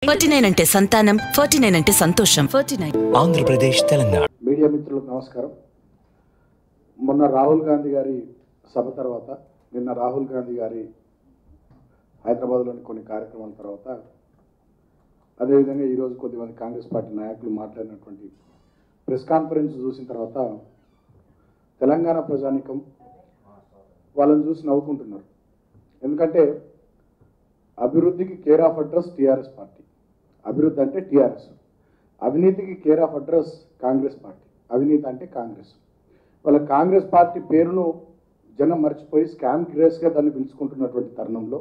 forty nine అంటే సంతానం forty nine అంటే సంతోషం forty nine Andhra Pradesh Telangana media మిత్రులకు నమస్కారం మొన్న రాహుల్ గాంధీ గారి సభ తర్వాత నిన్న రాహుల్ గాంధీ గారి హైదరాబాద్లోని కొన్ని కార్యక్రమాల తర్వాత అదేవిధంగా ఈరోజు కొద్దిమంది కాంగ్రెస్ పార్టీ నాయకులు మాట్లాడినటువంటి ప్రెస్ కాన్ఫరెన్స్ చూసిన తర్వాత తెలంగాణ ప్రజానికం వాళ్ళని చూసి నవ్వుకుంటున్నారు ఎందుకంటే అభివృద్ధికి care of address TRS party అభివృద్ధి అంటే టీఆర్ఎస్ అవినీతికి care of address Congress party అవినీతి అంటే కాంగ్రెస్ వాళ్ళ కాంగ్రెస్ పార్టీ పేరును జనం మర్చిపోయి స్కామ్ గ్రేస్గా దాన్ని పిలుచుకుంటున్నటువంటి తరుణంలో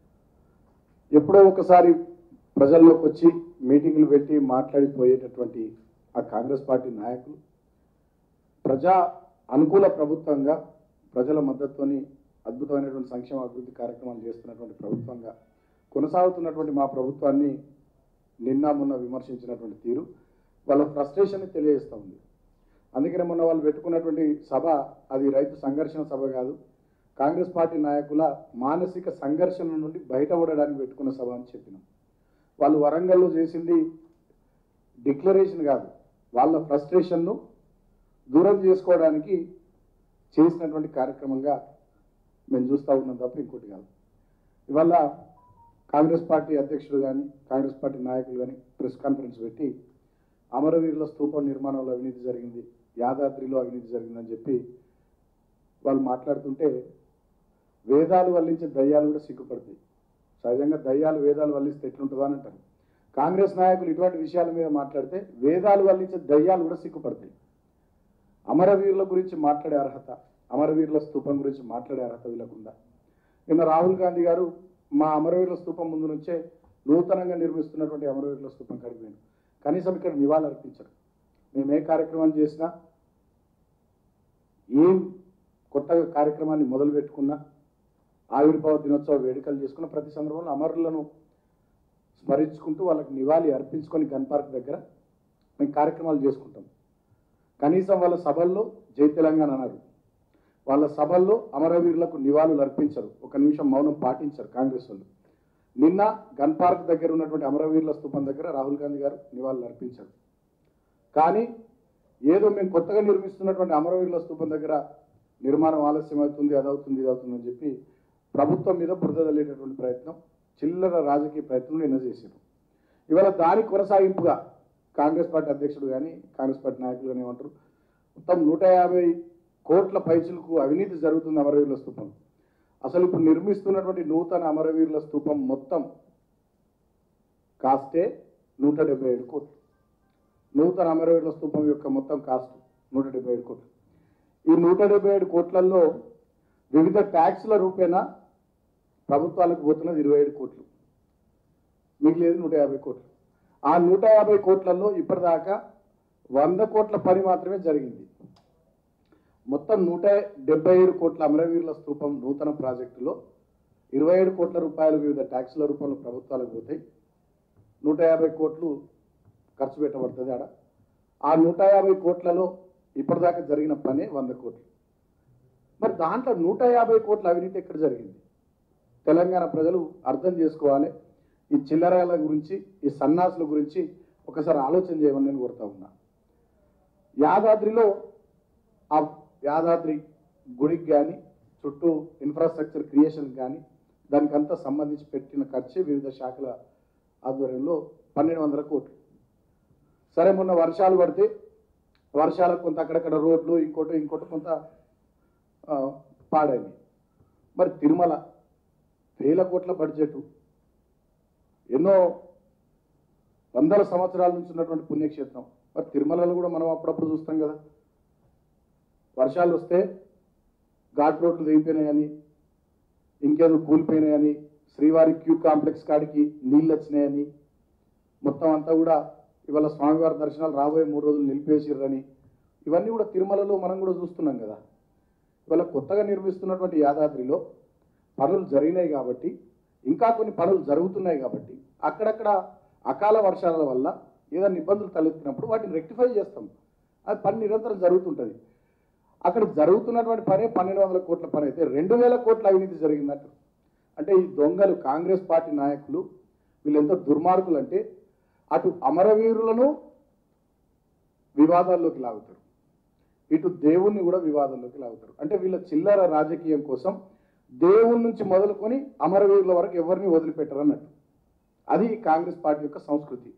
ఎప్పుడో ఒకసారి ప్రజల్లోకి వచ్చి మీటింగులు పెట్టి మాట్లాడిపోయేటటువంటి ఆ కాంగ్రెస్ పార్టీ నాయకులు ప్రజా అనుకూల ప్రభుత్వంగా ప్రజల మద్దతుని అద్భుతమైనటువంటి సంక్షేమ అభివృద్ధి కార్యక్రమాలు చేస్తున్నటువంటి ప్రభుత్వంగా కొనసాగుతున్నటువంటి మా ప్రభుత్వాన్ని నిన్న మొన్న విమర్శించినటువంటి తీరు వాళ్ళ ఫ్రస్ట్రేషన్ని తెలియజేస్తూ ఉంది అందుకనే మొన్న వాళ్ళు పెట్టుకున్నటువంటి సభ అది రైతు సంఘర్షణ సభ కాదు కాంగ్రెస్ పార్టీ నాయకుల మానసిక సంఘర్షణ నుండి బయటపడడానికి పెట్టుకున్న సభ అని చెప్పినాం వాళ్ళు వరంగల్లో చేసింది డిక్లరేషన్ కాదు వాళ్ళ ఫ్రస్ట్రేషన్ను దూరం చేసుకోవడానికి చేసినటువంటి కార్యక్రమంగా మేము చూస్తూ ఉన్నాం తప్ప ఇంకోటి కాదు ఇవాళ కాంగ్రెస్ పార్టీ అధ్యక్షుడు కానీ కాంగ్రెస్ పార్టీ నాయకులు కానీ ప్రెస్ కాన్ఫరెన్స్ పెట్టి అమరవీరుల స్తూపం నిర్మాణంలో అవినీతి జరిగింది యాదాద్రిలో అవినీతి జరిగిందని చెప్పి వాళ్ళు మాట్లాడుతుంటే వేదాలు వల్లించే దయ్యాలు కూడా సిగ్గుపడతాయి సహజంగా దయ్యాలు వేదాలు వల్లిస్తే ఎట్లుంటుందో అని అంటారు కాంగ్రెస్ నాయకులు ఇటువంటి విషయాల మీద మాట్లాడితే వేదాలు వల్లించే దయ్యాలు కూడా సిగ్గుపడతాయి అమరవీరుల గురించి మాట్లాడే అర్హత అమరవీరుల స్తూపం గురించి మాట్లాడే అర్హత వీళ్ళకుందా నిన్న రాహుల్ గాంధీ గారు మా అమరవీరుల స్తూపం ముందు నుంచే నూతనంగా నిర్మిస్తున్నటువంటి అమరవీరుల స్తూపం కడిపోయాను కనీసం ఇక్కడ నివాళులు అర్పించరు మేము ఏ కార్యక్రమం చేసినా ఏం కొత్తగా కార్యక్రమాన్ని మొదలు పెట్టుకున్నా ఆవిర్భావ దినోత్సవ వేడుకలు చేసుకున్న ప్రతి సందర్భంలో అమరులను స్మరించుకుంటూ వాళ్ళకి నివాళి అర్పించుకొని గన్ పార్క్ దగ్గర మేము కార్యక్రమాలు చేసుకుంటాం కనీసం వాళ్ళ సభల్లో జై తెలంగాణ అన్నారు వాళ్ళ సభల్లో అమరవీరులకు నివాళులు అర్పించరు ఒక నిమిషం మౌనం పాటించరు కాంగ్రెస్ వాళ్ళు నిన్న గన్ పార్క్ దగ్గర ఉన్నటువంటి అమరవీరుల స్తూపం దగ్గర రాహుల్ గాంధీ గారు నివాళులు అర్పించారు కానీ ఏదో మేము కొత్తగా నిర్మిస్తున్నటువంటి అమరవీరుల స్తూపం దగ్గర నిర్మాణం ఆలస్యం అవుతుంది అదవుతుంది ఇది అవుతుంది అని చెప్పి ప్రభుత్వం మీద బురద తల్లేటటువంటి ప్రయత్నం చిల్లర రాజకీయ ప్రయత్నం నిన్న చేశారు ఇవాళ దాని కొనసాగింపుగా కాంగ్రెస్ పార్టీ అధ్యక్షుడు కానీ కాంగ్రెస్ పార్టీ నాయకులు కానీ ఏమంటారు మొత్తం నూట యాభై కోట్ల పైసలకు అవినీతి జరుగుతుంది అమరవీరుల స్తూపం అసలు ఇప్పుడు నిర్మిస్తున్నటువంటి నూతన అమరవీరుల స్తూపం మొత్తం కాస్టే నూట డెబ్బై ఏడు కోట్లు నూతన అమరవీరుల స్తూపం యొక్క మొత్తం కాస్ట్ నూట డెబ్బై ఏడు కోట్లు ఈ నూట డెబ్బై ఏడు కోట్లలో వివిధ ట్యాక్స్ల రూపేణా ప్రభుత్వాలకు పోతున్నది ఇరవై ఏడు కోట్లు మిగిలేదు నూట యాభై కోట్లు ఆ నూట యాభై కోట్లలో ఇప్పటిదాకా వంద కోట్ల పని మాత్రమే జరిగింది మొత్తం నూట డెబ్బై ఏడు కోట్ల అమరవీరుల స్తూపం నూతన ప్రాజెక్టులో ఇరవై ఏడు కోట్ల రూపాయలు వివిధ ట్యాక్స్ల రూపంలో ప్రభుత్వాలకు పోతాయి నూట యాభై కోట్లు ఖర్చు పెట్టబడుతుంది ఆడ ఆ నూట యాభై కోట్లలో ఇప్పటిదాకా జరిగిన పనే వంద కోట్లు మరి దాంట్లో నూట యాభై కోట్ల అవినీతి ఎక్కడ జరిగింది తెలంగాణ ప్రజలు అర్థం చేసుకోవాలి ఈ చిల్లరల గురించి ఈ సన్నాసుల గురించి ఒకసారి ఆలోచన చేయమని నేను కోరుతా ఉన్నా యాదాద్రిలో ఆ యాదాద్రి గుడికి కానీ చుట్టూ ఇన్ఫ్రాస్ట్రక్చర్ క్రియేషన్ కానీ దానికంతా సంబంధించి పెట్టిన ఖర్చు వివిధ శాఖల ఆధ్వర్యంలో పన్నెండు వందల కోట్లు సరే మొన్న వర్షాలు పడితే వర్షాలకు కొంత అక్కడక్కడ రోడ్లు ఇంకోటి ఇంకోటి కొంత ఆ, పాడైంది మరి తిరుమల వేల కోట్ల బడ్జెట్ ఎన్నో వందల సంవత్సరాల నుంచి ఉన్నటువంటి పుణ్యక్షేత్రం మరి తిరుమలలో కూడా మనం అప్పుడప్పుడు చూస్తాం కదా వర్షాలు వస్తే ఘాట్ రోడ్లు దిగిపోయినాయని ఇంకేదో కూలిపోయినాయని శ్రీవారి క్యూ కాంప్లెక్స్ కాడికి నీళ్ళు వచ్చినాయని మొత్తం అంతా కూడా ఇవాళ స్వామివారి దర్శనాలు రాబోయే మూడు రోజులు నిలిపేసిర్రని ఇవన్నీ కూడా తిరుమలలో మనం కూడా చూస్తున్నాం కదా ఇవాళ కొత్తగా నిర్మిస్తున్నటువంటి యాదాద్రిలో పనులు జరిగినాయి కాబట్టి ఇంకా కొన్ని పనులు జరుగుతున్నాయి కాబట్టి అక్కడక్కడ అకాల వర్షాల వల్ల ఏదైనా ఇబ్బందులు తలెత్తినప్పుడు వాటిని రెక్టిఫై చేస్తాం అది పని నిరంతరం జరుగుతుంటుంది అక్కడ జరుగుతున్నటువంటి పనే పన్నెండు వందల కోట్ల పని అయితే రెండు వేల కోట్ల అవినీతి జరిగిందట అంటే ఈ దొంగలు కాంగ్రెస్ పార్టీ నాయకులు వీళ్ళు ఎంత దుర్మార్గులు అంటే అటు అమరవీరులను వివాదాల్లోకి లాగుతారు ఇటు దేవుణ్ణి కూడా వివాదంలోకి లాగుతారు అంటే వీళ్ళ చిల్లర రాజకీయం కోసం దేవుని నుంచి మొదలుకొని అమరవీరుల వరకు ఎవరిని వదిలిపెట్టరు అన్నట్టు అది కాంగ్రెస్ పార్టీ యొక్క సంస్కృతి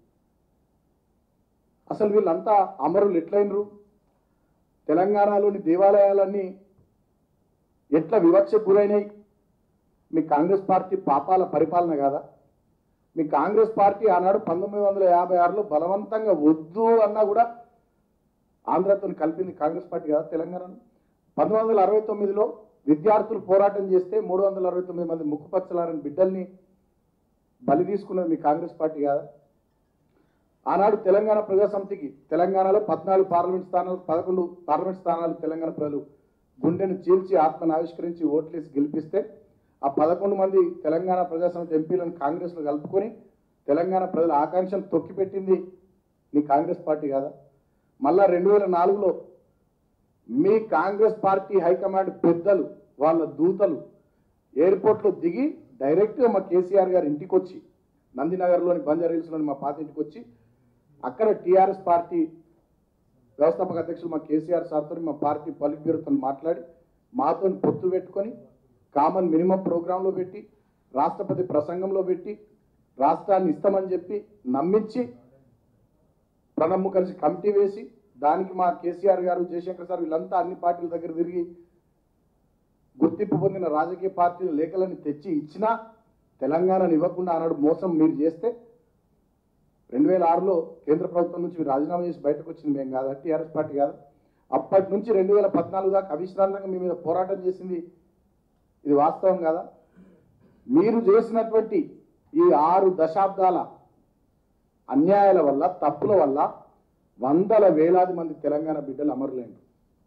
అసలు వీళ్ళంతా అమరులు ఎట్లయినరు తెలంగాణలోని దేవాలయాలన్నీ ఎట్లా వివక్షకు గురైనాయి మీ కాంగ్రెస్ పార్టీ పాపాల పరిపాలన కాదా మీ కాంగ్రెస్ పార్టీ ఆనాడు పంతొమ్మిది వందల యాభై ఆరులో బలవంతంగా వద్దు అన్నా కూడా ఆంధ్రతో కలిపింది కాంగ్రెస్ పార్టీ కదా తెలంగాణను పంతొమ్మిది వందల అరవై తొమ్మిదిలో విద్యార్థులు పోరాటం చేస్తే మూడు వందల అరవై తొమ్మిది మంది ముక్కుపచ్చలారని బిడ్డల్ని బలి తీసుకున్నది మీ కాంగ్రెస్ పార్టీ కాదా ఆనాడు తెలంగాణ ప్రజా సమితికి తెలంగాణలో పద్నాలుగు పార్లమెంట్ స్థానాలు పదకొండు పార్లమెంట్ స్థానాలు తెలంగాణ ప్రజలు గుండెను చీల్చి ఆత్మను ఆవిష్కరించి ఓట్లేసి గెలిపిస్తే ఆ పదకొండు మంది తెలంగాణ ప్రజా సమితి ఎంపీలను కాంగ్రెస్లో కలుపుకొని తెలంగాణ ప్రజల ఆకాంక్షను తొక్కిపెట్టింది నీ కాంగ్రెస్ పార్టీ కాదా మళ్ళా రెండు వేల నాలుగులో మీ కాంగ్రెస్ పార్టీ హైకమాండ్ పెద్దలు వాళ్ళ దూతలు ఎయిర్పోర్ట్లో దిగి డైరెక్ట్గా మా కేసీఆర్ గారి ఇంటికి వచ్చి నందినగర్లోని బంజారా హిల్స్లోని మా పాత ఇంటికి వచ్చి అక్కడ టీఆర్ఎస్ పార్టీ వ్యవస్థాపక అధ్యక్షులు మా కేసీఆర్ సార్తో మా పార్టీ పొలిట్ బ్యూరోతో మాట్లాడి మాతో పొత్తు పెట్టుకొని కామన్ మినిమం ప్రోగ్రాంలో పెట్టి రాష్ట్రపతి ప్రసంగంలో పెట్టి రాష్ట్రాన్ని ఇస్తామని చెప్పి నమ్మించి ప్రణబ్ ముఖర్జీ కమిటీ వేసి దానికి మా కేసీఆర్ గారు జయశంకర్ సార్ వీళ్ళంతా అన్ని పార్టీల దగ్గర తిరిగి గుర్తింపు పొందిన రాజకీయ పార్టీల లేఖలని తెచ్చి ఇచ్చినా తెలంగాణను ఇవ్వకుండా ఆనాడు మోసం మీరు చేస్తే రెండు వేల ఆరులో కేంద్ర ప్రభుత్వం నుంచి మీరు రాజీనామా చేసి బయటకు వచ్చింది మేము కాదా టీఆర్ఎస్ పార్టీ కాదా అప్పటి నుంచి రెండు వేల పద్నాలుగు దాకా అవిశ్రాంతంగా మీ మీద పోరాటం చేసింది ఇది వాస్తవం కాదా మీరు చేసినటువంటి ఈ ఆరు దశాబ్దాల అన్యాయాల వల్ల తప్పుల వల్ల వందల వేలాది మంది తెలంగాణ బిడ్డలు అమరులైనరు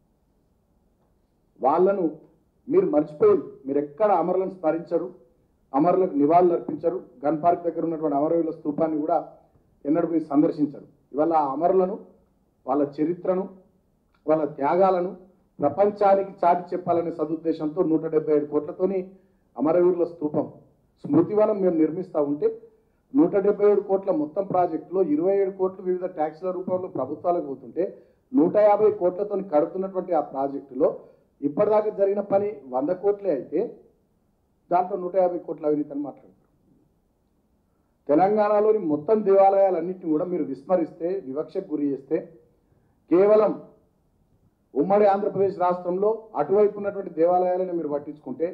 వాళ్ళను మీరు మర్చిపోయి మీరు ఎక్కడ అమరులను స్మరించరు అమరులకు నివాళులు అర్పించరు గన్ పార్క్ దగ్గర ఉన్నటువంటి అమరవీరుల స్తూపాన్ని కూడా ఎన్నడూ మీరు సందర్శించరు ఇవాళ ఆ అమరులను వాళ్ళ చరిత్రను వాళ్ళ త్యాగాలను ప్రపంచానికి చాటి చెప్పాలనే సదుద్దేశంతో నూట డెబ్బై ఏడు కోట్లతోని అమరవీరుల స్తూపం స్మృతివనం మేము నిర్మిస్తూ ఉంటే నూట డెబ్బై ఏడు కోట్ల మొత్తం ప్రాజెక్టులో ఇరవై ఏడు కోట్లు వివిధ ట్యాక్స్ల రూపంలో ప్రభుత్వాలకు పోతుంటే నూట యాభై కోట్లతో కడుతున్నటువంటి ఆ ప్రాజెక్టులో ఇప్పటిదాకా జరిగిన పని వంద కోట్లే అయితే దాంట్లో నూట యాభై కోట్ల అవినీతి అని మాట్లాడతారు తెలంగాణలోని మొత్తం దేవాలయాలన్నింటినీ కూడా మీరు విస్మరిస్తే వివక్షకు గురి చేస్తే కేవలం ఉమ్మడి ఆంధ్రప్రదేశ్ రాష్ట్రంలో అటువైపు ఉన్నటువంటి దేవాలయాలను మీరు పట్టించుకుంటే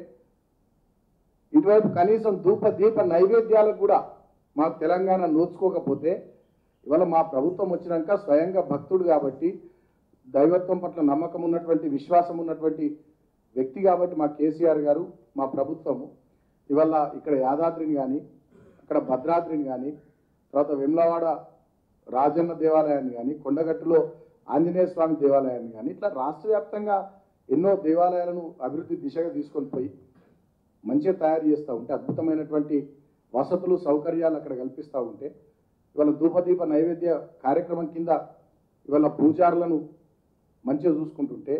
ఇటువైపు కనీసం ధూప దీప నైవేద్యాలకు కూడా మాకు తెలంగాణ నోచుకోకపోతే ఇవాళ మా ప్రభుత్వం వచ్చినాక స్వయంగా భక్తుడు కాబట్టి దైవత్వం పట్ల నమ్మకం ఉన్నటువంటి విశ్వాసం ఉన్నటువంటి వ్యక్తి కాబట్టి మా కేసీఆర్ గారు మా ప్రభుత్వము ఇవాళ ఇక్కడ యాదాద్రిని కానీ అక్కడ భద్రాద్రిని కానీ తర్వాత వెమ్లవాడ రాజన్న దేవాలయాన్ని కానీ కొండగట్టులో ఆంజనేయ స్వామి దేవాలయాన్ని కానీ ఇట్లా రాష్ట్ర వ్యాప్తంగా ఎన్నో దేవాలయాలను అభివృద్ధి దిశగా తీసుకొని పోయి మంచిగా తయారు చేస్తూ ఉంటే అద్భుతమైనటువంటి వసతులు సౌకర్యాలు అక్కడ కల్పిస్తూ ఉంటే ఇవాళ ధూపదీప నైవేద్య కార్యక్రమం కింద ఇవాళ పూజారులను మంచిగా చూసుకుంటుంటే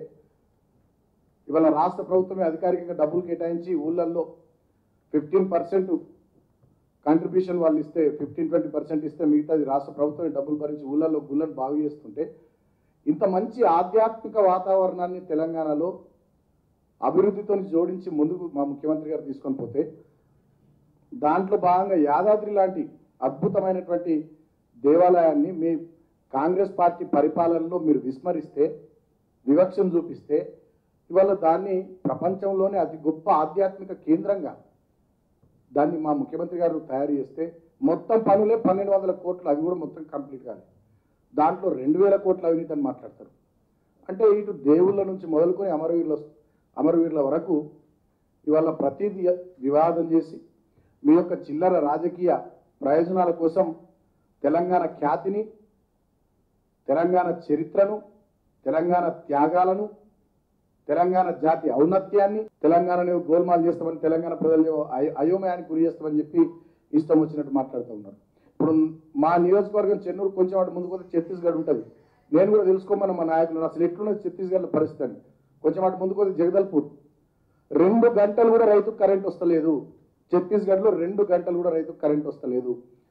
ఇవాళ రాష్ట్ర ప్రభుత్వమే అధికారికంగా డబ్బులు కేటాయించి ఊళ్ళల్లో ఫిఫ్టీన్ పర్సెంట్ కాంట్రిబ్యూషన్ వాళ్ళు ఇస్తే ఫిఫ్టీన్ ట్వంటీ పర్సెంట్ ఇస్తే మిగతాది రాష్ట్ర ప్రభుత్వమే డబ్బులు భరించి ఊళ్ళల్లో గుళ్ళను బాగు చేస్తుంటే ఇంత మంచి ఆధ్యాత్మిక వాతావరణాన్ని తెలంగాణలో అభివృద్ధితో జోడించి ముందుకు మా ముఖ్యమంత్రి గారు తీసుకొని పోతే దాంట్లో భాగంగా యాదాద్రి లాంటి అద్భుతమైనటువంటి దేవాలయాన్ని మీ కాంగ్రెస్ పార్టీ పరిపాలనలో మీరు విస్మరిస్తే వివక్షను చూపిస్తే ఇవాళ దాన్ని ప్రపంచంలోనే అతి గొప్ప ఆధ్యాత్మిక కేంద్రంగా దాన్ని మా ముఖ్యమంత్రి గారు తయారు చేస్తే మొత్తం పనులే పన్నెండు వందల కోట్లు అవి కూడా మొత్తం కంప్లీట్ కాలేదు దాంట్లో రెండు వేల కోట్ల అవినీతి అని మాట్లాడతారు అంటే ఇటు దేవుళ్ళ నుంచి మొదలుకొని అమరవీరుల అమరవీరుల వరకు ఇవాళ ప్రతిదీ వివాదం చేసి మీ యొక్క చిల్లర రాజకీయ ప్రయోజనాల కోసం తెలంగాణ ఖ్యాతిని తెలంగాణ చరిత్రను తెలంగాణ త్యాగాలను తెలంగాణ జాతి ఔన్నత్యాన్ని తెలంగాణని గోల్మాల్ చేస్తామని తెలంగాణ ప్రజల్ని అయ- అయోమయానికి గురి చేస్తామని చెప్పి ఇష్టం వచ్చినట్టు మాట్లాడుతూ ఉన్నారు ఇప్పుడు మా నియోజకవర్గం చెన్నూరు కొంచెం అటు ముందుకు పోతే ఛత్తీస్గఢ్ ఉంటుంది నేను కూడా తెలుసుకోమని మా నాయకులు అసలు ఎట్లున్నది ఛత్తీస్గఢ్లో పరిస్థితి అని కొంచెం అటు ముందుకు పోతే జగదల్పూర్ రెండు గంటలు కూడా రైతుకు కరెంట్ వస్తలేదు ఛత్తీస్గఢ్లో రెండు గంటలు కూడా రైతుకు కరెంట్ వస్తలేదు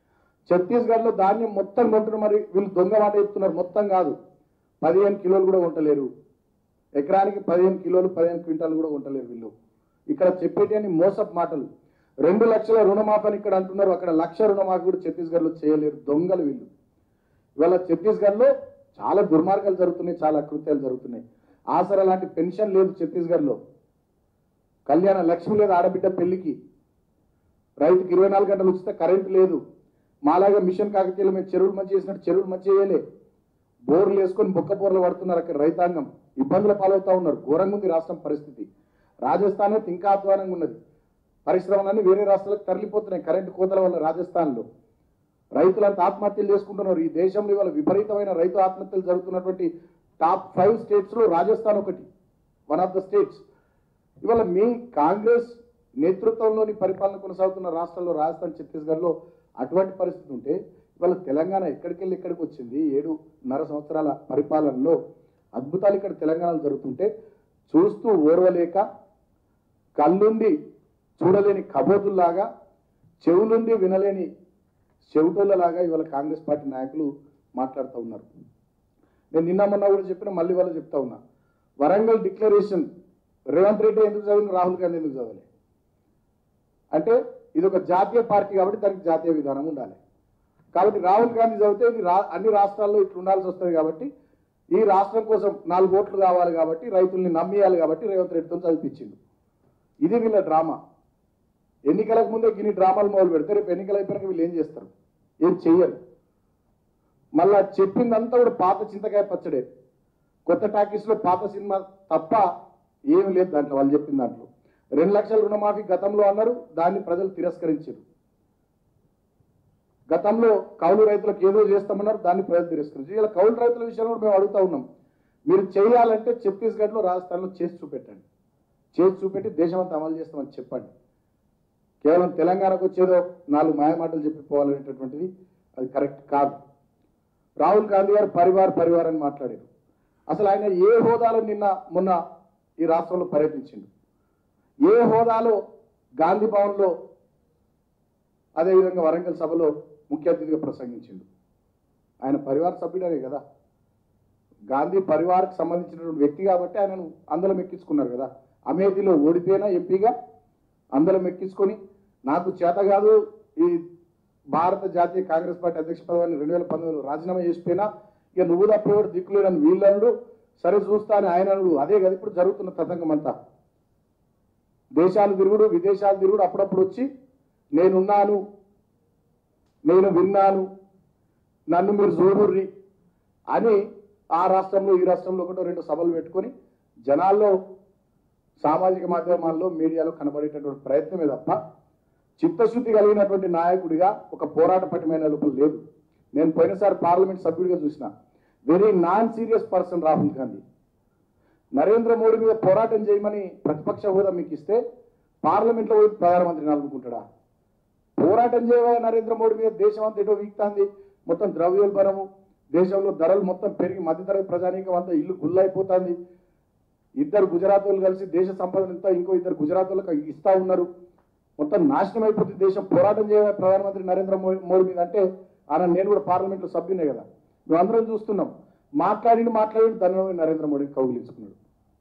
ఛత్తీస్గఢ్లో ధాన్యం మొత్తం కొంటున్నారు మరి వీళ్ళు దొంగ మాట చెప్తున్నారు మొత్తం కాదు పదిహేను కిలోలు కూడా కొంటలేరు ఎకరానికి పదిహేను కిలోలు పదిహేను క్వింటాలు కూడా కొంటలేరు వీళ్ళు ఇక్కడ చెప్పేటి అని మోసపు మాటలు రెండు లక్షల రుణమాఫీ అని ఇక్కడ అంటున్నారు అక్కడ లక్ష రుణమాఫీ కూడా ఛత్తీస్గఢ్లో చేయలేరు దొంగలు వీళ్ళు ఇవాళ ఛత్తీస్గఢ్లో చాలా దుర్మార్గాలు జరుగుతున్నాయి చాలా అకృత్యాలు జరుగుతున్నాయి ఆసరా లాంటి పెన్షన్ లేదు ఛత్తీస్గఢ్లో కళ్యాణ లక్ష్మి లేదు ఆడబిడ్డ పెళ్లికి రైతుకి ఇరవై నాలుగు గంటలు ఉచిత కరెంటు లేదు మాలాగా మిషన్ కాకతీయులు మేము చెరువులు మంచి చేసినట్టు చెరువులు మంచి చేయలే బోర్లు వేసుకొని బొక్క బోర్లు పడుతున్నారు అక్కడ రైతాంగం ఇబ్బందుల పాలవుతా ఉన్నారు ఘోరంగా ఉంది రాష్ట్రం పరిస్థితి రాజస్థాన్ అయితే ఇంకా అధ్వానంగా ఉన్నది పరిశ్రమలన్నీ వేరే రాష్ట్రాలకు తరలిపోతున్నాయి కరెంటు కోతల వల్ల రాజస్థాన్లో రైతులంతా ఆత్మహత్యలు చేసుకుంటున్నారు ఈ దేశంలో ఇవాళ విపరీతమైన రైతు ఆత్మహత్యలు జరుగుతున్నటువంటి టాప్ ఫైవ్ స్టేట్స్లో రాజస్థాన్ ఒకటి వన్ ఆఫ్ ద స్టేట్స్ ఇవాళ మీ కాంగ్రెస్ నేతృత్వంలోని పరిపాలన కొనసాగుతున్న రాష్ట్రాల్లో రాజస్థాన్ ఛత్తీస్గఢ్లో అటువంటి పరిస్థితి ఉంటే ఇవాళ తెలంగాణ ఎక్కడికి వెళ్ళి ఎక్కడికి వచ్చింది ఏడున్నర సంవత్సరాల పరిపాలనలో అద్భుతాలు ఇక్కడ తెలంగాణలో జరుగుతుంటే చూస్తూ ఓర్వలేక కళ్ళుండి చూడలేని కబోతుల్లాగా చెవులుండి వినలేని చెవిటోళ్ళలాగా ఇవాళ కాంగ్రెస్ పార్టీ నాయకులు మాట్లాడుతూ ఉన్నారు నేను నిన్న మొన్న కూడా చెప్పిన మళ్ళీ వాళ్ళు చెప్తా ఉన్నా వరంగల్ డిక్లరేషన్ రేవంత్ రెడ్డి ఎందుకు చదివిన రాహుల్ గాంధీ ఎందుకు చదవలే అంటే ఇది ఒక జాతీయ పార్టీ కాబట్టి దానికి జాతీయ విధానం ఉండాలి కాబట్టి రాహుల్ గాంధీ చదివితే ఇది రా అన్ని రాష్ట్రాల్లో ఇట్లా ఉండాల్సి వస్తుంది కాబట్టి ఈ రాష్ట్రం కోసం నాలుగు ఓట్లు కావాలి కాబట్టి రైతుల్ని నమ్మేయాలి కాబట్టి రేవంత్ రెడ్డితో చదివించిండు ఇది వీళ్ళ డ్రామా ఎన్నికలకు ముందే గిన్ని డ్రామాలు మొదలు పెడితే రేపు ఎన్నికలు అయిపోయాక వీళ్ళు ఏం చేస్తారు ఏం చెయ్యరు మళ్ళా చెప్పిందంతా కూడా పాత చింతకాయ పచ్చడే కొత్త టాకీస్లో పాత సినిమా తప్ప ఏమి లేదు దాంట్లో వాళ్ళు చెప్పిన దాంట్లో రెండు లక్షల రుణమాఫీ గతంలో అన్నారు దాన్ని ప్రజలు తిరస్కరించారు గతంలో కౌలు రైతులకు ఏదో చేస్తామన్నారు దాన్ని ప్రజలు తిరస్కరించారు ఇలా కౌలు రైతుల విషయంలో కూడా మేము అడుగుతా ఉన్నాం మీరు చేయాలంటే ఛత్తీస్గఢ్లో రాజస్థాన్లో చేసి చూపెట్టండి చేసి చూపెట్టి దేశమంతా అమలు చేస్తామని చెప్పండి కేవలం తెలంగాణకు వచ్చేదో నాలుగు మాయమాటలు చెప్పి పోవాలనేటటువంటిది అది కరెక్ట్ కాదు రాహుల్ గాంధీ గారు పరివార్ పరివార్ అని మాట్లాడారు అసలు ఆయన ఏ హోదాలో నిన్న మొన్న ఈ రాష్ట్రంలో పర్యటించిండు ఏ హోదాలో గాంధీ భవన్లో అదేవిధంగా వరంగల్ సభలో ముఖ్య అతిథిగా ప్రసంగించిండు ఆయన పరివార సభ్యుడనే కదా గాంధీ పరివార్కి సంబంధించినటువంటి వ్యక్తి కాబట్టి ఆయనను అందలం ఎక్కించుకున్నారు కదా అమేథీలో ఓడిపోయినా ఎంపీగా అందలం ఎక్కించుకొని నాకు చేత కాదు ఈ భారత జాతీయ కాంగ్రెస్ పార్టీ అధ్యక్ష పదవిని రెండు వేల పంతొమ్మిదిలో రాజీనామా చేసిపోయినా ఇక నువ్వు తప్పేవాడు దిక్కులేడని వీళ్ళనుడు సరే చూస్తా అని ఆయన అనుడు అదే కదా ఇప్పుడు జరుగుతున్న తతంగం అంతా దేశాలు తిరుగుడు విదేశాలు తిరుగుడు అప్పుడప్పుడు వచ్చి నేనున్నాను నేను విన్నాను నన్ను మీరు చూడుర్రి అని ఆ రాష్ట్రంలో ఈ రాష్ట్రంలో ఒకటో రెండు సభలు పెట్టుకొని జనాల్లో సామాజిక మాధ్యమాల్లో మీడియాలో కనబడేటటువంటి ప్రయత్నమే తప్ప చిత్తశుద్ధి కలిగినటువంటి నాయకుడిగా ఒక పోరాట పటిమైన లోపల లేదు నేను పోయినసారి పార్లమెంట్ సభ్యుడిగా చూసిన very non serious person Rahul Gandhi Narendra Modi మీద పోరాటం చేయమని ప్రతిపక్ష హోదా మీకు ఇస్తే పార్లమెంట్లో పోయి ప్రధానమంత్రిని అనుకుంటాడా పోరాటం చేయవా నరేంద్ర మోడీ మీద దేశం అంతా ఎటో వీక్తాంది మొత్తం ద్రవ్యోల్బణము దేశంలో ధరలు మొత్తం పెరిగి మధ్యతరగతి ప్రజానీకం అంతా ఇల్లు గుల్లైపోతుంది ఇద్దరు గుజరాత్ వాళ్ళు కలిసి దేశ సంపదనంతా ఇంకో ఇద్దరు గుజరాత్ వాళ్ళకి ఇస్తా ఉన్నారు మొత్తం నాశనం అయిపోతుంది దేశం పోరాటం చేయవా ప్రధానమంత్రి నరేంద్ర మోడీ మోడీ మీద అంటే ఆయన నేను కూడా పార్లమెంట్లో సభ్యునే కదా మేము అందరం చూస్తున్నాం మాట్లాడి మాట్లాడి దాని నరేంద్ర మోడీని కౌగిలించుకున్నాడు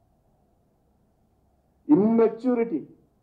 ఇమ్మెచ్యూరిటీ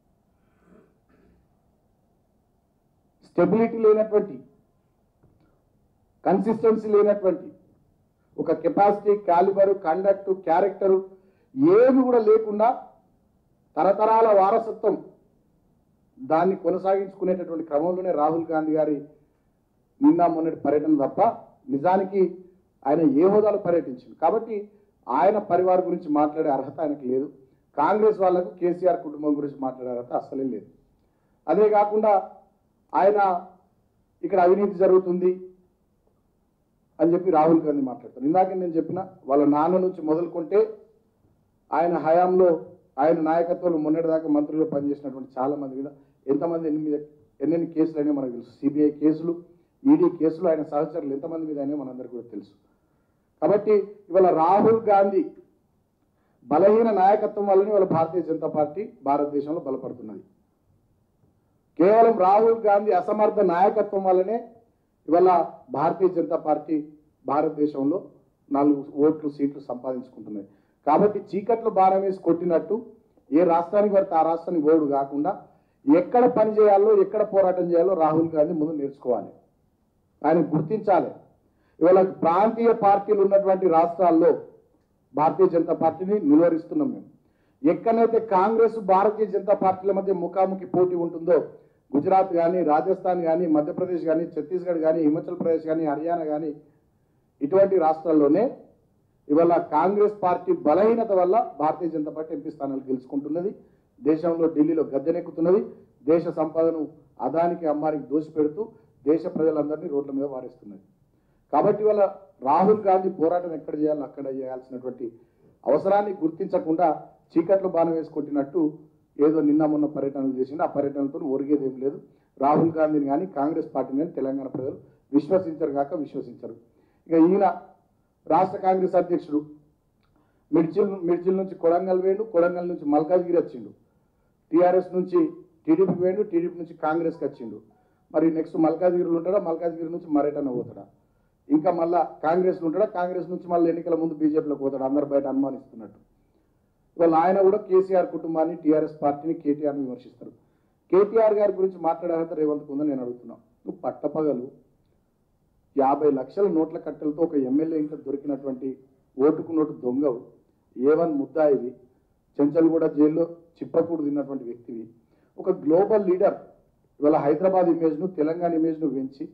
స్టెబిలిటీ లేనటువంటి కన్సిస్టెన్సీ లేనటువంటి ఒక కెపాసిటీ క్యాలిబరు కండక్ట్ క్యారెక్టరు ఏమి కూడా లేకుండా తరతరాల వారసత్వం దాన్ని కొనసాగించుకునేటటువంటి క్రమంలోనే రాహుల్ గాంధీ గారి నిన్న మొన్నటి పర్యటన తప్ప నిజానికి ఆయన ఏ హోదాలో పర్యటించింది కాబట్టి ఆయన పరివారం గురించి మాట్లాడే అర్హత ఆయనకు లేదు కాంగ్రెస్ వాళ్ళకు కేసీఆర్ కుటుంబం గురించి మాట్లాడే అర్హత అస్సలే లేదు అదే కాకుండా ఆయన ఇక్కడ అవినీతి జరుగుతుంది అని చెప్పి రాహుల్ గాంధీ మాట్లాడతారు ఇందాక నేను చెప్పిన వాళ్ళ నాన్న నుంచి మొదలుకుంటే ఆయన హయాంలో ఆయన నాయకత్వంలో మొన్నటిదాకా మంత్రులు పనిచేసినటువంటి చాలా మంది మీద ఎంతమంది ఎన్ని మీద ఎన్నెన్ని కేసులు అయినా మనకు తెలుసు సిబిఐ కేసులు ఈడీ కేసులు ఆయన సహచరులు ఎంతమంది మీద అయినా మనందరికీ కూడా తెలుసు కాబట్టి ఇవాళ రాహుల్ గాంధీ బలహీన నాయకత్వం వల్లనే ఇవాళ భారతీయ జనతా పార్టీ భారతదేశంలో బలపడుతున్నది కేవలం రాహుల్ గాంధీ అసమర్థ నాయకత్వం వల్లనే ఇవాళ భారతీయ జనతా పార్టీ భారతదేశంలో నాలుగు ఓట్లు సీట్లు సంపాదించుకుంటున్నాయి కాబట్టి చీకట్లు భారం వేసి కొట్టినట్టు ఏ రాష్ట్రానికి పడితే ఆ రాష్ట్రానికి ఓడు కాకుండా ఎక్కడ పని చేయాలో ఎక్కడ పోరాటం చేయాలో రాహుల్ గాంధీ ముందు నేర్చుకోవాలి ఆయన గుర్తించాలి ఇవాళ ప్రాంతీయ పార్టీలు ఉన్నటువంటి రాష్ట్రాల్లో భారతీయ జనతా పార్టీని నిలువరిస్తున్నాం మేము ఎక్కడైతే కాంగ్రెస్ భారతీయ జనతా పార్టీల మధ్య ముఖాముఖి పోటీ ఉంటుందో గుజరాత్ కానీ రాజస్థాన్ కానీ మధ్యప్రదేశ్ కానీ ఛత్తీస్గఢ్ కానీ హిమాచల్ ప్రదేశ్ కానీ హర్యానా కానీ ఇటువంటి రాష్ట్రాల్లోనే ఇవాళ కాంగ్రెస్ పార్టీ బలహీనత వల్ల భారతీయ జనతా పార్టీ ఎంపీ స్థానాలు గెలుచుకుంటున్నది దేశంలో ఢిల్లీలో గద్దెనెక్కుతున్నది దేశ సంపదను అదానికి అమ్మానికి దోసిపెడుతూ దేశ ప్రజలందరినీ రోడ్ల మీద వారేస్తున్నది కాబట్టి ఇవాళ రాహుల్ గాంధీ పోరాటం ఎక్కడ చేయాలో అక్కడ చేయాల్సినటువంటి అవసరాన్ని గుర్తించకుండా చీకట్లు బాణం వేసి కొట్టినట్టు ఏదో నిన్న మొన్న పర్యటనలు చేసిండు ఆ పర్యటనతో ఒరిగేది ఏం లేదు రాహుల్ గాంధీని కానీ కాంగ్రెస్ పార్టీని కానీ తెలంగాణ ప్రజలు విశ్వసించరు కాక విశ్వసించరు ఇక ఈయన రాష్ట్ర కాంగ్రెస్ అధ్యక్షుడు మిడ్చిల్ మిడ్చిల్ నుంచి కొడంగల్ వేయండు కొడంగల్ నుంచి మల్కాజ్గిరి వచ్చిండు టీఆర్ఎస్ నుంచి టీడీపీ వేయండు టీడీపీ నుంచి కాంగ్రెస్కి వచ్చిండు మరి నెక్స్ట్ మల్కాజ్గిరిలో ఉంటాడా మల్కాజ్గిరి నుంచి మరేటన్న పోతాడా ఇంకా మళ్ళా కాంగ్రెస్ ఉంటాడా కాంగ్రెస్ నుంచి మళ్ళీ ఎన్నికల ముందు బీజేపీలోకి పోతాడు అందరు బయట అనుమానిస్తున్నట్టు ఇవాళ ఆయన కూడా కేసీఆర్ కుటుంబాన్ని టీఆర్ఎస్ పార్టీని కేటీఆర్ని విమర్శిస్తారు కేటీఆర్ గారి గురించి మాట్లాడే అర్హత రేవంత్ ఉందని నేను అడుగుతున్నాను నువ్వు పట్టపగలు యాభై లక్షల నోట్ల కట్టెలతో ఒక ఎమ్మెల్యే ఇంట్లో దొరికినటువంటి ఓటుకు నోటు దొంగవు ఏవన్ ముద్దాయివి చెంచల్గూడ జైల్లో చిప్పకూడు తిన్నటువంటి వ్యక్తివి ఒక గ్లోబల్ లీడర్ ఇవాళ హైదరాబాద్ ఇమేజ్ను తెలంగాణ ఇమేజ్ను పెంచి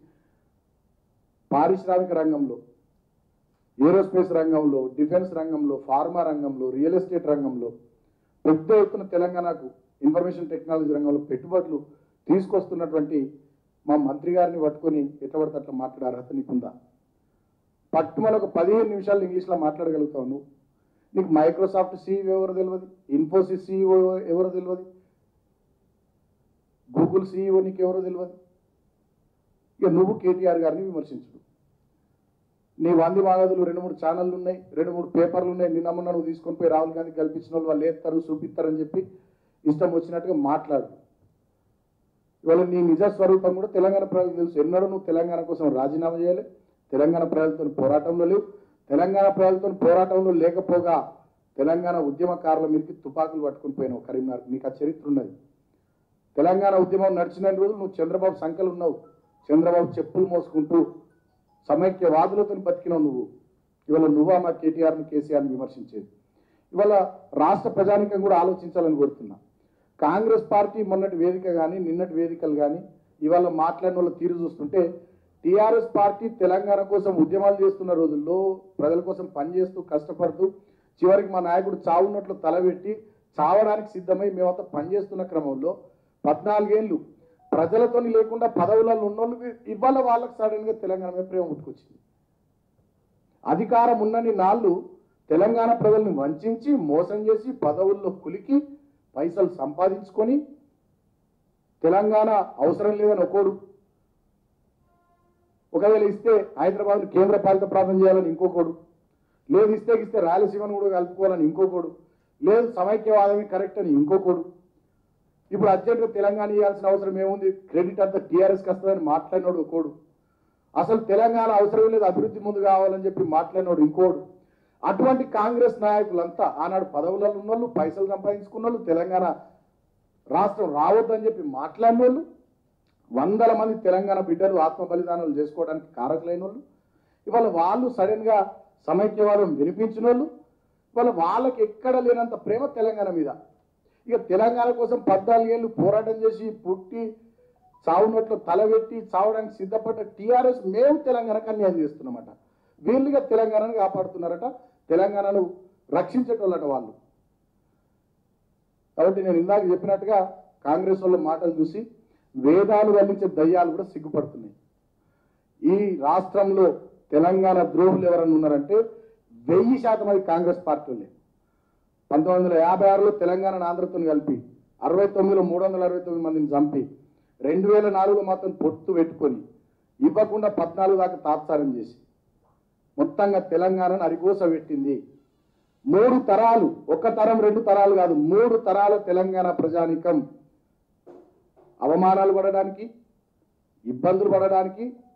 పారిశ్రామిక రంగంలో ఏరోస్పేస్ రంగంలో డిఫెన్స్ రంగంలో ఫార్మా రంగంలో రియల్ ఎస్టేట్ రంగంలో పెద్ద ఎత్తున తెలంగాణకు ఇన్ఫర్మేషన్ టెక్నాలజీ రంగంలో పెట్టుబడులు తీసుకొస్తున్నటువంటి మా మంత్రి గారిని పట్టుకొని ఎట్లబడితే అట్లా మాట్లాడే అర్హత నీకుందా పట్టుమల ఒక పదిహేను నిమిషాలు ఇంగ్లీష్లో మాట్లాడగలుగుతావు నువ్వు నీకు మైక్రోసాఫ్ట్ సీఈఓ ఎవరో తెలియదు ఇన్ఫోసిస్ సీఈఓ ఎవరో తెలియదు గూగుల్ సీఈఓ నీకు ఎవరో తెలియదు ఇక నువ్వు కేటీఆర్ గారిని విమర్శించు నీ వంది వాగదులు రెండు మూడు ఛానళ్ళు ఉన్నాయి రెండు మూడు పేపర్లు ఉన్నాయి నిన్న మొన్న నువ్వు తీసుకొని పోయి రాహుల్ గాంధీ కల్పించిన వాళ్ళు వాళ్ళు ఏస్తారు చూపిస్తారని చెప్పి ఇష్టం వచ్చినట్టుగా మాట్లాడు ఇవాళ నీ నిజ స్వరూపం కూడా తెలంగాణ ప్రజలకు తెలుసు ఎన్నడూ నువ్వు తెలంగాణ కోసం రాజీనామా చేయాలి తెలంగాణ ప్రజలతో పోరాటంలో లేవు తెలంగాణ ప్రజలతో పోరాటంలో లేకపోగా తెలంగాణ ఉద్యమకారుల మీదకి తుపాకులు పట్టుకుని పోయినావు కరీంనగర్ నీకు ఆ చరిత్ర ఉన్నది తెలంగాణ ఉద్యమం నడిచిన రోజులు నువ్వు చంద్రబాబు సంఖ్యలు ఉన్నావు చంద్రబాబు చెప్పులు మోసుకుంటూ సమైక్యవాదులతో బతికినావు నువ్వు ఇవాళ నువ్వా మా కేటీఆర్ని కేసీఆర్ని విమర్శించేది ఇవాళ రాష్ట్ర ప్రజానికం కూడా ఆలోచించాలని కోరుతున్నా కాంగ్రెస్ పార్టీ మొన్నటి వేదిక కానీ నిన్నటి వేదికలు కానీ ఇవాళ మాట్లాడిన వాళ్ళ తీరు చూస్తుంటే టీఆర్ఎస్ పార్టీ తెలంగాణ కోసం ఉద్యమాలు చేస్తున్న రోజుల్లో ప్రజల కోసం పనిచేస్తూ కష్టపడుతూ చివరికి మా నాయకుడు చావున్నట్లు తలబెట్టి చావడానికి సిద్ధమై మేమంతా పనిచేస్తున్న క్రమంలో పద్నాలుగేళ్ళు ప్రజలతోని లేకుండా పదవులలో ఉన్నోళ్ళు ఇవాళ వాళ్ళకి సడన్ గా తెలంగాణ మీద ప్రేమ పుట్టుకొచ్చింది అధికారం ఉన్నని నాళ్ళు తెలంగాణ ప్రజల్ని వంచించి మోసం చేసి పదవుల్లో కులికి పైసలు సంపాదించుకొని తెలంగాణ అవసరం లేదని ఒకడు ఒకవేళ ఇస్తే హైదరాబాద్ కేంద్ర పాలిత ప్రాంతం చేయాలని ఇంకొకడు లేదు ఇస్తే ఇస్తే రాయలసీమను కూడా కలుపుకోవాలని ఇంకొకడు లేదు సమైక్యవాదమే కరెక్ట్ అని ఇంకొకడు ఇప్పుడు అర్జెంటుగా తెలంగాణ ఇవ్వాల్సిన అవసరం ఏముంది క్రెడిట్ అంతా టీఆర్ఎస్కి వస్తుందని మాట్లాడినోడు ఒకడు అసలు తెలంగాణ అవసరం లేదు అభివృద్ధి ముందు కావాలని చెప్పి మాట్లాడినోడు ఇంకోడు అటువంటి కాంగ్రెస్ నాయకులంతా ఆనాడు పదవులలో ఉన్నోళ్ళు పైసలు సంపాదించుకున్న వాళ్ళు తెలంగాణ రాష్ట్రం రావద్దని చెప్పి మాట్లాడిన వాళ్ళు వందల మంది తెలంగాణ బిడ్డలు ఆత్మ బలిదానాలు చేసుకోవడానికి కారకులైన వాళ్ళు ఇవాళ వాళ్ళు సడన్గా సమైక్యవాదం వినిపించిన వాళ్ళు ఇవాళ వాళ్ళకి ఎక్కడ లేనంత ప్రేమ తెలంగాణ మీద ఇక తెలంగాణ కోసం పద్నాలుగేళ్ళు పోరాటం చేసి పుట్టి చావునట్లు తలబెట్టి చావడానికి సిద్ధపడ్డ టీఆర్ఎస్ మేము తెలంగాణకు అన్యాయం చేస్తున్నామట వీళ్ళుగా తెలంగాణను కాపాడుతున్నారట తెలంగాణను రక్షించేటోళ్ళట వాళ్ళు కాబట్టి నేను ఇందాక చెప్పినట్టుగా కాంగ్రెస్ వాళ్ళ మాటలు చూసి వేదాలు వల్లించే దయ్యాలు కూడా సిగ్గుపడుతున్నాయి ఈ రాష్ట్రంలో తెలంగాణ ద్రోహులు ఎవరన్నా ఉన్నారంటే వెయ్యి శాతం అది కాంగ్రెస్ పార్టీ వాళ్ళే పంతొమ్మిది వందల యాభై ఆరులో తెలంగాణ ఆంధ్రతో కలిపి అరవై తొమ్మిదిలో మూడు వందల అరవై తొమ్మిది మందిని చంపి రెండు వేల నాలుగులో మాత్రం పొత్తు పెట్టుకొని ఇవ్వకుండా పద్నాలుగు దాకా తాత్సారం చేసి మొత్తంగా తెలంగాణను అరిగోస పెట్టింది మూడు తరాలు ఒక తరం రెండు తరాలు కాదు మూడు తరాల తెలంగాణ ప్రజానికం అవమానాలు పడడానికి ఇబ్బందులు పడడానికి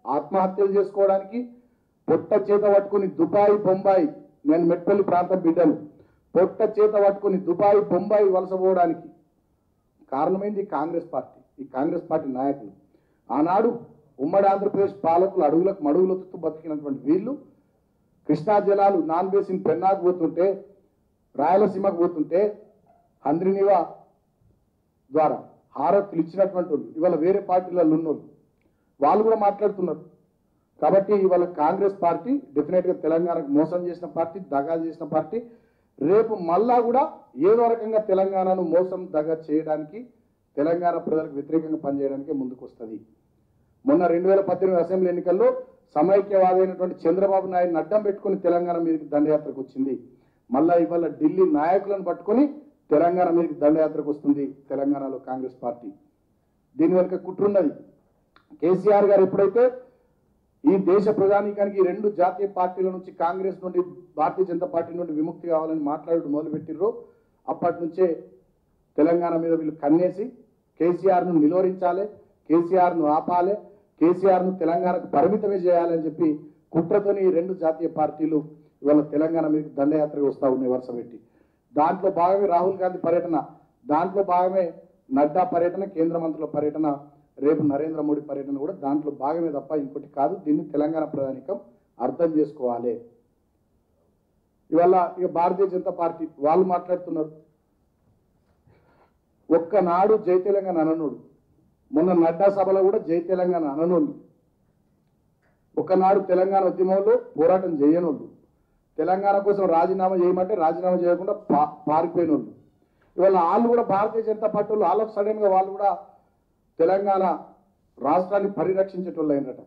ఆత్మహత్యలు చేసుకోవడానికి పొట్ట చేత పట్టుకుని దుబాయ్ బొంబాయి నేను మెట్పల్లి ప్రాంతం బిడ్డను పొట్ట చేత పట్టుకుని దుబాయ్ బొంబాయి వలస పోవడానికి కారణమైంది ఈ కాంగ్రెస్ పార్టీ ఈ కాంగ్రెస్ పార్టీ నాయకులు ఆనాడు ఉమ్మడి ఆంధ్రప్రదేశ్ పాలకులు అడుగులకు మడుగులొత్తుతూ బతికినటువంటి వీళ్ళు కృష్ణా జలాలు నాన్ బేసిన్ పెన్నాకు పోతుంటే రాయలసీమకు పోతుంటే హంద్రినివా ద్వారా హారతులు ఇచ్చినటువంటి వాళ్ళు ఇవాళ వేరే పార్టీలలో ఉన్నోళ్ళు వాళ్ళు కూడా మాట్లాడుతున్నారు కాబట్టి ఇవాళ కాంగ్రెస్ పార్టీ డెఫినెట్గా తెలంగాణకు మోసం చేసిన పార్టీ దగా చేసిన పార్టీ రేపు మళ్ళా కూడా ఏదో రకంగా తెలంగాణను మోసం దగా చేయడానికి తెలంగాణ ప్రజలకు వ్యతిరేకంగా పనిచేయడానికి ముందుకు వస్తుంది మొన్న రెండు వేల పద్దెనిమిది అసెంబ్లీ ఎన్నికల్లో సమైక్యవాది అయినటువంటి చంద్రబాబు నాయుడుని అడ్డం పెట్టుకుని తెలంగాణ మీదకి దండయాత్రకు వచ్చింది మళ్ళా ఇవాళ ఢిల్లీ నాయకులను పట్టుకొని తెలంగాణ మీదకి దండయాత్రకు వస్తుంది తెలంగాణలో కాంగ్రెస్ పార్టీ దీని వెనుక కుట్రున్నది కేసీఆర్ గారు ఎప్పుడైతే ఈ దేశ ప్రధానికానికి ఈ రెండు జాతీయ పార్టీల నుంచి కాంగ్రెస్ నుండి భారతీయ జనతా పార్టీ నుండి విముక్తి కావాలని మాట్లాడడం మొదలుపెట్టిర్రో అప్పటి నుంచే తెలంగాణ మీద వీళ్ళు కన్నేసి కేసీఆర్ను నిలువరించాలి కేసీఆర్ను ఆపాలి కేసీఆర్ను తెలంగాణకు పరిమితమే చేయాలని చెప్పి కుట్రతోని ఈ రెండు జాతీయ పార్టీలు ఇవాళ తెలంగాణ మీదకి దండయాత్రకు వస్తూ ఉన్నాయి వరుస పెట్టి దాంట్లో భాగమే రాహుల్ గాంధీ పర్యటన దాంట్లో భాగమే నడ్డా పర్యటన కేంద్ర మంత్రుల పర్యటన రేపు నరేంద్ర మోడీ పర్యటన కూడా దాంట్లో భాగమే తప్ప ఇంకోటి కాదు దీన్ని తెలంగాణ ప్రధానికం అర్థం చేసుకోవాలి ఇవాళ ఇక భారతీయ జనతా పార్టీ వాళ్ళు మాట్లాడుతున్నారు ఒక్కనాడు జై తెలంగాణ అననుడు మొన్న నడ్డా సభలో కూడా జై తెలంగాణ అననోళ్ళు ఒకనాడు తెలంగాణ ఉద్యమంలో పోరాటం చేయనోళ్ళు తెలంగాణ కోసం రాజీనామా చేయమంటే రాజీనామా చేయకుండా పా పారిపోయిన వాళ్ళు ఇవాళ వాళ్ళు కూడా భారతీయ జనతా పార్టీ వాళ్ళు ఆల్ ఆఫ్ సడన్ గా వాళ్ళు కూడా తెలంగాణ రాష్ట్రాన్ని పరిరక్షించేటోళ్ళు అయినట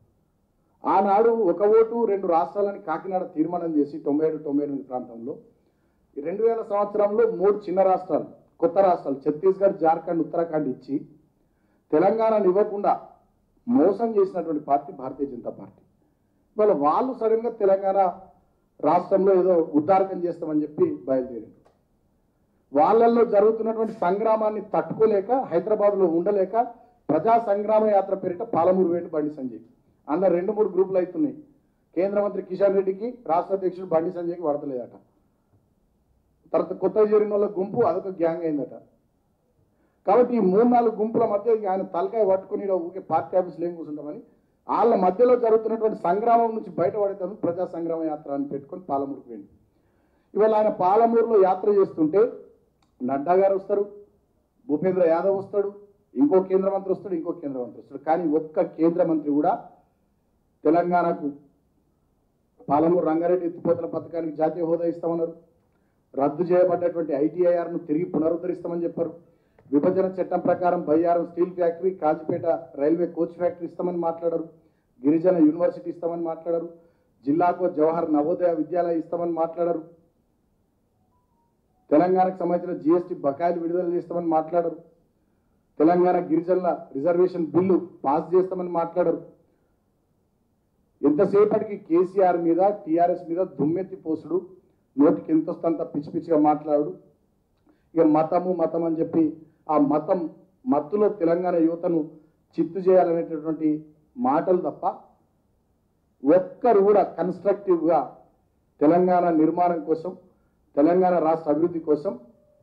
ఆనాడు ఒక ఓటు రెండు రాష్ట్రాలని కాకినాడ తీర్మానం చేసి తొంభై ఏడు తొంభై ఎనిమిది ప్రాంతంలో ఈ రెండు వేల సంవత్సరంలో మూడు చిన్న రాష్ట్రాలు కొత్త రాష్ట్రాలు ఛత్తీస్గఢ్ జార్ఖండ్ ఉత్తరాఖండ్ ఇచ్చి తెలంగాణను ఇవ్వకుండా మోసం చేసినటువంటి పార్టీ భారతీయ జనతా పార్టీ ఇవాళ వాళ్ళు సడన్గా తెలంగాణ రాష్ట్రంలో ఏదో ఉద్దారకం చేస్తామని చెప్పి బయలుదేరారు వాళ్ళల్లో జరుగుతున్నటువంటి సంగ్రామాన్ని తట్టుకోలేక హైదరాబాద్లో ఉండలేక ప్రజా సంగ్రామ యాత్ర పేరిట పాలమూరు వేటు బండి సంజయ్ అందులో రెండు మూడు గ్రూపులు అవుతున్నాయి కేంద్ర మంత్రి కిషన్ రెడ్డికి రాష్ట్ర అధ్యక్షుడు బండి సంజయ్కి పడతలేదట తర్వాత కొత్త చేరిన వాళ్ళ గుంపు అదొక గ్యాంగ్ అయిందట కాబట్టి ఈ మూడు నాలుగు గుంపుల మధ్య ఇక ఆయన తలకాయ పట్టుకుని ఈడ ఊరికే పార్టీ ఆఫీసులు ఏం కూర్చుంటామని వాళ్ళ మధ్యలో జరుగుతున్నటువంటి సంగ్రామం నుంచి బయటపడేందుకు ప్రజా సంగ్రామ యాత్ర అని పెట్టుకొని పాలమూరుకు వెళ్ళి ఇవాళ ఆయన పాలమూరులో యాత్ర చేస్తుంటే నడ్డా గారు వస్తారు భూపేంద్ర యాదవ్ వస్తాడు ఇంకో కేంద్ర మంత్రి వస్తాడు ఇంకో కేంద్ర మంత్రి వస్తాడు కానీ ఒక్క కేంద్ర మంత్రి కూడా తెలంగాణకు పాలమూరు రంగారెడ్డి ఎత్తిపోతల పథకానికి జాతీయ హోదా ఇస్తామన్నారు రద్దు చేయబడ్డటువంటి ఐటీఐఆర్ను తిరిగి పునరుద్ధరిస్తామని చెప్పారు విభజన చట్టం ప్రకారం Bayyaram steel factory Kazipet railway coach factory ఇస్తామని మాట్లాడారు గిరిజన యూనివర్సిటీ ఇస్తామని మాట్లాడారు జిల్లాకు జవహర్ నవోదయ విద్యాలయ ఇస్తామని మాట్లాడారు తెలంగాణకు సంబంధించిన జిఎస్టీ బకాయిలు విడుదల చేస్తామని మాట్లాడరు తెలంగాణ గిరిజనుల రిజర్వేషన్ బిల్లు పాస్ చేస్తామని మాట్లాడరు ఎంతసేపటికి కేసీఆర్ మీద టీఆర్ఎస్ మీద దుమ్మెత్తి పోసుడు నోటికి ఎంత వస్తుందంత పిచ్చి పిచ్చిగా మాట్లాడు ఇక మతము మతం అని చెప్పి ఆ మతం మత్తులో తెలంగాణ యువతను చిత్తు చేయాలనేటటువంటి మాటలు తప్ప ఒక్కరు కూడా కన్స్ట్రక్టివ్గా తెలంగాణ నిర్మాణం కోసం తెలంగాణ రాష్ట్ర అభివృద్ధి కోసం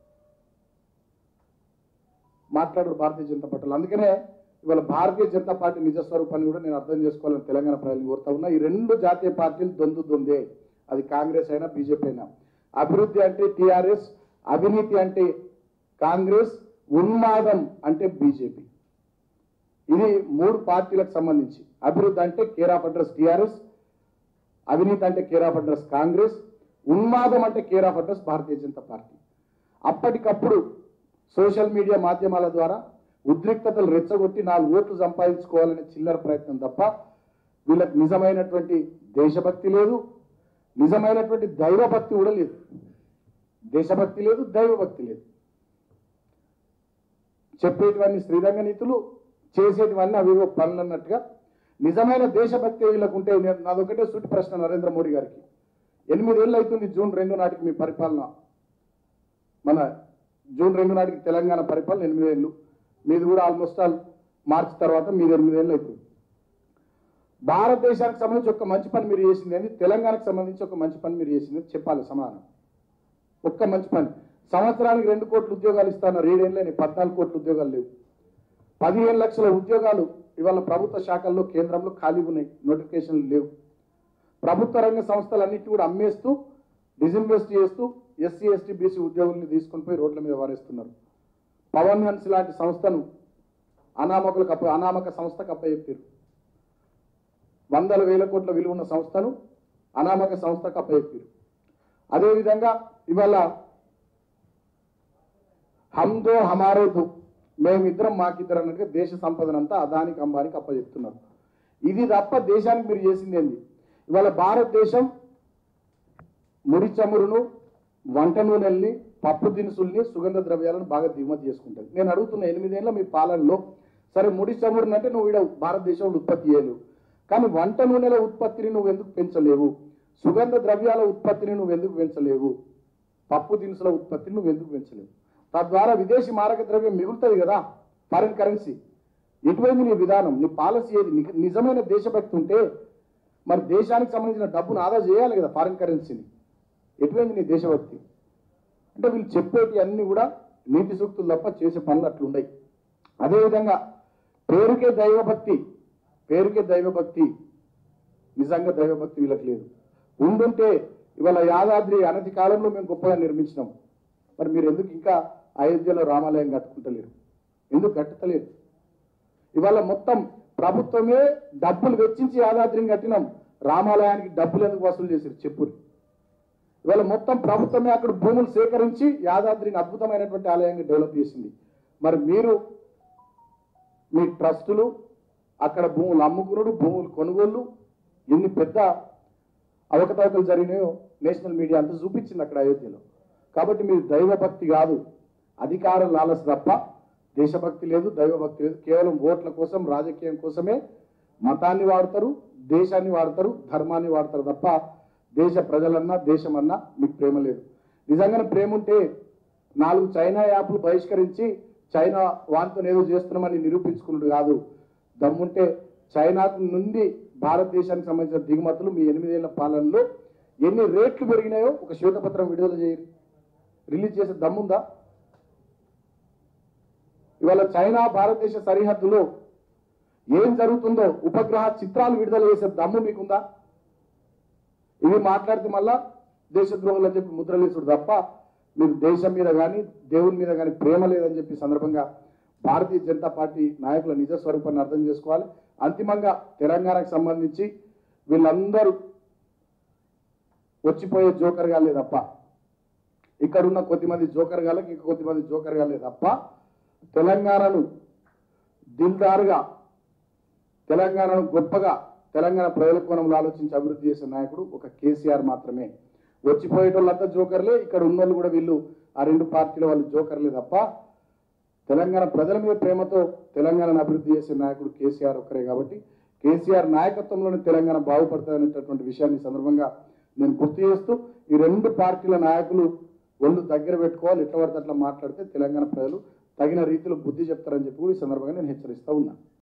మాట్లాడరు భారతీయ జనతా పార్టీలు అందుకనే ఇవాళ భారతీయ జనతా పార్టీ నిజ స్వరూపాన్ని కూడా నేను అర్థం చేసుకోవాలని తెలంగాణ ప్రజలు కోరుతా ఉన్నా ఈ రెండు జాతీయ పార్టీలు దొందు దొందే అది కాంగ్రెస్ అయినా బీజేపీ అయినా అభివృద్ధి అంటే టిఆర్ఎస్ అవినీతి అంటే కాంగ్రెస్ ఉన్మాదం అంటే బీజేపీ ఇది మూడు పార్టీలకు సంబంధించి అభివృద్ధి అంటే కేర్ ఆఫ్ అడ్రస్ టిఆర్ఎస్ అవినీతి అంటే కేర్ ఆఫ్ అడ్రస్ కాంగ్రెస్ ఉన్మాదం అంటే care of address Bharatiya Janata Party అప్పటికప్పుడు సోషల్ మీడియా మాధ్యమాల ద్వారా ఉద్రిక్తతలు రెచ్చగొట్టి నాలుగు ఓట్లు సంపాదించుకోవాలనే చిల్లర ప్రయత్నం తప్ప వీళ్ళకి నిజమైనటువంటి దేశభక్తి లేదు నిజమైనటువంటి దైవభక్తి కూడా లేదు దేశభక్తి లేదు దైవభక్తి లేదు చెప్పేటివన్నీ శ్రీరంగ నీతులు చేసేటివన్నీ అవివో పనులు అన్నట్టుగా నిజమైన దేశభక్తి వీళ్ళకు ఉంటే నేను నాదొకటే సూటి ప్రశ్న నరేంద్ర మోడీ గారికి ఎనిమిదేళ్ళు అవుతుంది జూన్ రెండు నాటికి మీ పరిపాలన మన జూన్ రెండు నాటికి తెలంగాణ పరిపాలన ఎనిమిదేళ్ళు మీది కూడా ఆల్మోస్ట్ ఆల్ మార్చి తర్వాత మీది ఎనిమిదేళ్ళు అవుతుంది భారతదేశానికి సంబంధించి ఒక మంచి పని మీరు చేసింది అని తెలంగాణకు సంబంధించి ఒక మంచి పని మీరు చేసింది అని చెప్పాలి సమాధానం ఒక్క మంచి పని సంవత్సరానికి రెండు కోట్ల ఉద్యోగాలు ఇస్తాను ఏడేళ్ళని పద్నాలుగు కోట్ల ఉద్యోగాలు లేవు పదిహేను లక్షల ఉద్యోగాలు ఇవాళ ప్రభుత్వ శాఖల్లో కేంద్రంలో ఖాళీ ఉన్నాయి నోటిఫికేషన్లు లేవు ప్రభుత్వ రంగ సంస్థలన్నిటి కూడా అమ్మేస్తూ డిజిన్వెస్ట్ చేస్తూ ఎస్సీ ఎస్టీ బీసీ ఉద్యోగుల్ని తీసుకొని పోయి రోడ్ల మీద వారేస్తున్నారు పవన్ హన్స్ లాంటి సంస్థను అనామకులకు అప్ప అనామక సంస్థకు అప్పచెప్పారు వందల వేల కోట్ల విలువ ఉన్న సంస్థను అనామక సంస్థకు అప్పచెప్పారు అదేవిధంగా ఇవాళ హమ్దో హమారోదు మేమిద్దరం మాకిద్దరం అన్నట్టుగా దేశ సంపదనంతా అదానికి అంబానికి అప్పచెప్తున్నారు ఇది తప్ప దేశానికి మీరు చేసింది ఏంది ఇవాళ భారతదేశం ముడి చమురును వంట నూనెల్ని పప్పు దినుసుల్ని సుగంధ ద్రవ్యాలను బాగా దిగుమతి చేసుకుంటుంది నేను అడుగుతున్న ఎనిమిదేళ్ళ మీ పాలనలో సరే ముడి చమురుని అంటే నువ్వు ఈడ భారతదేశంలో ఉత్పత్తి చేయలేవు కానీ వంట నూనెల ఉత్పత్తిని నువ్వు ఎందుకు పెంచలేవు సుగంధ ద్రవ్యాల ఉత్పత్తిని నువ్వు ఎందుకు పెంచలేవు పప్పు దినుసుల ఉత్పత్తిని నువ్వు ఎందుకు పెంచలేవు తద్వారా విదేశీ మారక ద్రవ్యం మిగులుతుంది కదా ఫారిన్ కరెన్సీ ఎటువంటి నీ విధానం నీ పాలసీ ఏది నీకు నిజమైన దేశభక్తి ఉంటే మరి దేశానికి సంబంధించిన డబ్బును ఆదా చేయాలి కదా ఫారిన్ కరెన్సీని ఎటువంటి నీ దేశభక్తి అంటే వీళ్ళు చెప్పేటి అన్ని కూడా నీతి సూక్తులు తప్ప చేసే పనులు అట్లుండయి అదేవిధంగా పేరుకే దైవభక్తి పేరుకే దైవభక్తి నిజంగా దైవభక్తి వీళ్ళకి లేదు ఉండుంటే ఇవాళ యాదాద్రి అనతి కాలంలో మేము గొప్పగా నిర్మించినాం మరి మీరు ఎందుకు ఇంకా అయోధ్యలో రామాలయం కట్టుకుంటలేరు ఎందుకు కట్టుతలేరు ఇవాళ మొత్తం ప్రభుత్వమే డబ్బులు వెచ్చించి యాదాద్రిని కట్టినాం రామాలయానికి డబ్బులు ఎందుకు వసూలు చేశారు చెప్పురు ఇవాళ మొత్తం ప్రభుత్వమే అక్కడ భూములు సేకరించి యాదాద్రిని అద్భుతమైనటువంటి ఆలయంగా డెవలప్ చేసింది మరి మీరు మీ ట్రస్టులు అక్కడ భూములు అమ్ముకునుడు భూములు కొనుగోళ్ళు ఎన్ని పెద్ద అవకతవకలు జరిగినాయో నేషనల్ మీడియా అంతా చూపించింది అక్కడ అయోధ్యలో కాబట్టి మీరు దైవభక్తి కాదు అధికార లాలస తప్ప దేశభక్తి లేదు దైవభక్తి లేదు కేవలం ఓట్ల కోసం రాజకీయం కోసమే మతాన్ని వాడతారు దేశాన్ని వాడతారు ధర్మాన్ని వాడతారు తప్ప దేశ ప్రజలన్నా దేశమన్నా మీకు ప్రేమ లేదు నిజంగానే ప్రేమ ఉంటే నాలుగు చైనా యాప్లు బహిష్కరించి చైనా వాంతో ఏదో చేస్తున్నామని నిరూపించుకున్నట్టు కాదు దమ్ముంటే చైనా నుండి భారతదేశానికి సంబంధించిన దిగుమతులు మీ ఎనిమిదేళ్ల పాలనలో ఎన్ని రేట్లు పెరిగినాయో ఒక శ్వేతపత్రం విడుదల చేయరు రిలీజ్ చేసే దమ్ముందా ఇవాళ చైనా భారతదేశ సరిహద్దులో ఏం జరుగుతుందో ఉపగ్రహ చిత్రాలు విడుదల చేసే దమ్ము మీకుందా ఇవి మాట్లాడితే మళ్ళా దేశద్రోహులు అని చెప్పి ముద్రలేసుడు తప్ప మీకు దేశం మీద కానీ దేవుని మీద కానీ ప్రేమ లేదని చెప్పి సందర్భంగా భారతీయ జనతా పార్టీ నాయకుల నిజ స్వరూపాన్ని అర్థం చేసుకోవాలి అంతిమంగా తెలంగాణకు సంబంధించి వీళ్ళందరూ వచ్చిపోయే జోకర్ గాలే తప్ప ఇక్కడ ఉన్న కొద్దిమంది జోకర్ గాలకి ఇంకా కొద్దిమంది జోకర్ గాలే తప్ప తెలంగాణను దిల్దారుగా తెలంగాణను గొప్పగా తెలంగాణ ప్రజల కోణంలో ఆలోచించి అభివృద్ధి చేసే నాయకుడు ఒక కేసీఆర్ మాత్రమే వచ్చిపోయేటోళ్ళంతా జోకర్లే ఇక్కడ ఉన్నోళ్ళు కూడా వీళ్ళు ఆ రెండు పార్టీల వాళ్ళు జోకర్లే తప్ప తెలంగాణ ప్రజల మీద ప్రేమతో తెలంగాణను అభివృద్ధి చేసే నాయకుడు కేసీఆర్ ఒక్కరే కాబట్టి కేసీఆర్ నాయకత్వంలోనే తెలంగాణ బాగుపడుతుందనేటటువంటి విషయాన్ని ఈ సందర్భంగా నేను గుర్తు చేస్తూ ఈ రెండు పార్టీల నాయకులు ఒళ్ళు దగ్గర పెట్టుకోవాలి ఎట్లా పడితే అట్లా మాట్లాడితే తెలంగాణ ప్రజలు తగిన రీతిలో బుద్ధి చెప్తారని చెప్పి కూడా ఈ సందర్భంగా నేను హెచ్చరిస్తా ఉన్నా